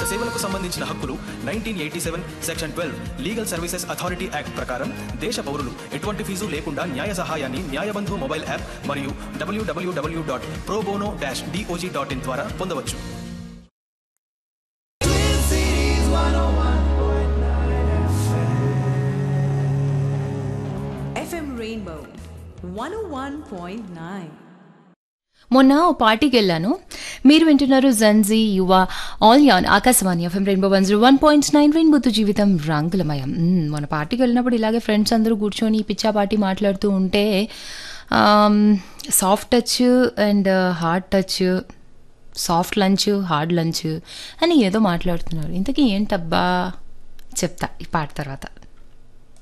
నాగరిక సేవలకు సంబంధించిన హక్కులు nineteen eighty seven section twelve legal services authority act ప్రకారం దేశ పౌరులు ఎటువంటి ఫీజు లేకుండా న్యాయ సహాయాన్ని న్యాయబంధు మొబైల్ యాప్ మరియు W W W dot pro bono dash D O J dot in ద్వారా పొందవచ్చు FM Rainbow 101.9. మొన్న ఓ పార్టీకి వెళ్ళాను మీరు వింటున్నారు జన్జీ యువ ఆల్ యాన్ Akashvani FM rainbow one zero one point nine రెయిన్బోతో జీవితం రంగులమయం మ్మ్, మొన్న పార్టీకి వెళ్ళినప్పుడు ఇలాగే ఫ్రెండ్స్ అందరూ కూర్చొని పిచ్చా పార్టీ మాట్లాడుతూ ఉంటే soft touch and hard touch soft lunch hard lunch అని ఏదో మాట్లాడుతున్నారు ఇంతకీ ఏంటబ్బా చెప్తా ఈ పాట తర్వాత